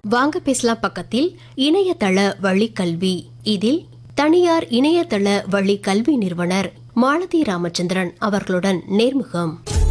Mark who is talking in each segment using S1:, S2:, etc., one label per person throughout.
S1: வாங்க பேசலாம் பக்கத்தில் இணையதள வழி கல்வி இதில் தனியார் இணையதள வழி கல்வி நிறுவனர் மாலதி ராமச்சந்திரன் அவர்களுடன் நேர்முகம்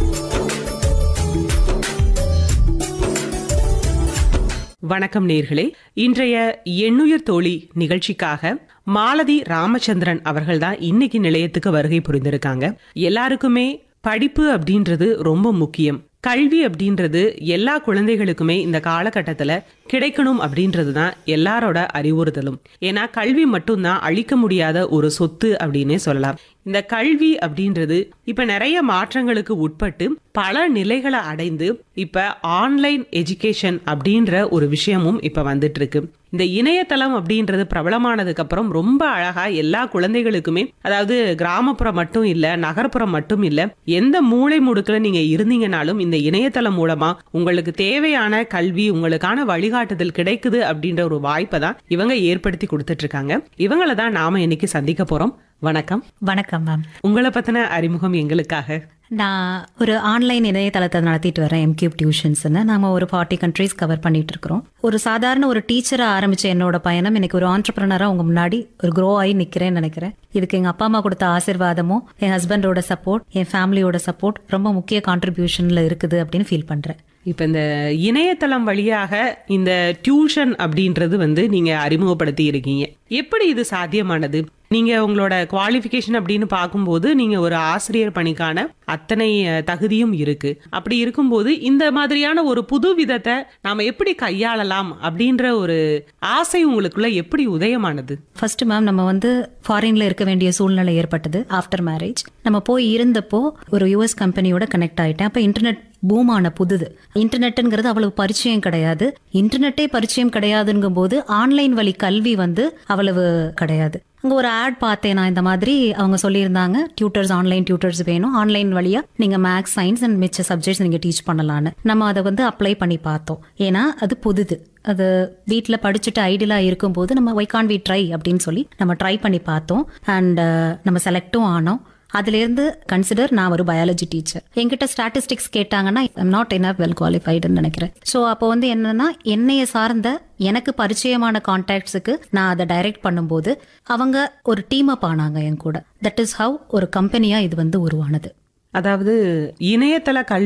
S2: வணக்கம் நேர்களே இன்றைய எண்ணுயிர் தோழி நிகழ்ச்சிக்காக மாலதி ராமச்சந்திரன் அவர்கள் தான் இன்னைக்கு நிலையத்துக்கு வருகை புரிந்திருக்காங்க எல்லாருக்குமே படிப்பு அப்படின்றது ரொம்ப முக்கியம் கல்வி அப்படின்றது எல்லா குழந்தைகளுக்குமே இந்த காலகட்டத்துல கிடைக்கணும் அப்படின்றது தான் எல்லாரோட அறிவுறுத்தலும் ஏன்னா கல்வி மட்டும்தான் அழிக்க முடியாத ஒரு சொத்து அப்படின்னே சொல்லலாம் இந்த கல்வி அப்படின்றது இப்ப நிறைய மாற்றங்களுக்கு உட்பட்டு பல நிலைகளை அடைந்து இப்ப ஆன்லைன் எஜுகேஷன் அப்படின்ற ஒரு விஷயமும் இப்ப வந்துட்டு இருக்கு இந்த இணையதளம் அப்படின்றது பிரபலமானதுக்கு அப்புறம் ரொம்ப அழகா எல்லா குழந்தைகளுக்குமே அதாவது கிராமப்புறம் மட்டும் இல்ல நகர்ப்புறம் மட்டும் இல்ல எந்த மூளை முடுக்குல நீங்க இருந்தீங்கனாலும் இந்த இணையதளம் மூலமா உங்களுக்கு தேவையான கல்வி உங்களுக்கான வழிகாட்டுதல் கிடைக்குது அப்படின்ற ஒரு வாய்ப்பை தான் இவங்க ஏற்படுத்தி கொடுத்துட்டு இருக்காங்க இவங்கள தான் நாம இன்னைக்கு சந்திக்க போறோம் வணக்கம்
S3: வணக்கம் மேம்
S2: உங்களை பத்தின அறிமுகம் எங்களுக்காக
S3: நான் ஒரு ஆன்லைன் இணையதளத்தை நடத்திட்டு வரேன் எம்கியூப் டியூஷன்ஸ்னு நாம ஒரு ஃபார்ட்டி கண்ட்ரீஸ் கவர் பண்ணிட்டு இருக்கிறோம் ஒரு சாதாரண ஒரு டீச்சரா ஆரம்பிச்ச என்னோட பயணம் எனக்கு ஒரு ஆண்டர்பிரினரா உங்க முன்னாடி ஒரு க்ரோ ஆகி நிக்கிறேன்னு நினைக்கிறேன் இதுக்கு எங்க அப்பா அம்மா கொடுத்த ஆசீர்வாதமும் என் ஹஸ்பண்டோட சப்போர்ட் என் ஃபேமிலியோட சப்போர்ட் ரொம்ப முக்கிய கான்ட்ரிபியூஷன்ல இருக்குது அப்படின்னு ஃபீல் பண்றேன்
S2: இப்ப இந்த இணையதளம் வழியாக இந்த டியூஷன் அப்படின்றது வந்து நீங்க அறிமுகப்படுத்தி இருக்கீங்க எப்படி இது சாத்தியமானது நீங்க உங்களோட குவாலிஃபிகேஷன் அப்படின்னு பார்க்கும்போது நீங்க ஒரு ஆசிரியர் பணிக்கான அத்தனை அஹ், தகுதியும் இருக்கு அப்படி இருக்கும்போது இந்த மாதிரியான ஒரு புது விதத்தை நாம எப்படி கையாளலாம் அப்படின்ற ஒரு ஆசை உங்களுக்குள்ள எப்படி உதயமானது
S3: ஃபர்ஸ்ட் மேம் நம்ம வந்து ஃபாரின்ல இருக்க வேண்டிய சூழ்நிலை ஏற்பட்டது ஆஃப்டர் மேரேஜ் நம்ம போய் இருந்தப்போ ஒரு யூஎஸ் கம்பெனியோட கனெக்ட் ஆயிட்டேன் அப்போ இன்டர்நெட் பூம் ஆன புதுது இன்டர்நெட்ங்கிறது அவ்வளவு பரிச்சயம் கிடையாது இன்டர்நெட்டே பரிச்சயம் கிடையாதுங்கும் போது ஆன்லைன் வழி கல்வி வந்து அவ்வளவு கிடையாது அங்க ஒரு ஆட் பார்த்தேன் நான் இந்த மாதிரி அவங்க சொல்லியிருந்தாங்க டியூட்டர்ஸ் ஆன்லைன் டியூட்டர்ஸ் வேணும் ஆன்லைன் வழியா நீங்க மேக்ஸ் சயின்ஸ் அண்ட் மிச்ச சப்ஜெக்ட்ஸ் நீங்க டீச் பண்ணலான்னு நம்ம அதை வந்து அப்ளை பண்ணி பார்த்தோம் ஏன்னா அது புதுது அது வீட்டில் படிச்சுட்டு ஐடியலா இருக்கும்போது நம்ம ஒய் கான் வி ட்ரை அப்படின்னு சொல்லி நம்ம ட்ரை பண்ணி பார்த்தோம் அண்ட் நம்ம செலக்டும் ஆனோம் அதுலேருந்து கன்சிடர் நான் ஒரு பயாலஜி டீச்சர் என்கிட்ட ஸ்டாட்டிஸ்டிக்ஸ் கேட்டாங்கன்னா ஐம் நாட் என்ன வெல் குவாலிஃபைடுன்னு நினைக்கிறேன் ஸோ அப்போ வந்து என்னன்னா என்னைய சார்ந்த எனக்கு பரிச்சயமான கான்டாக்ட்ஸுக்கு நான் அதை டைரக்ட் பண்ணும்போது அவங்க ஒரு டீம் அப் ஆனாங்க என் கூட தட் இஸ் ஹவ் ஒரு கம்பெனியா இது வந்து உருவானது
S2: அதாவது இணையதள கல்வி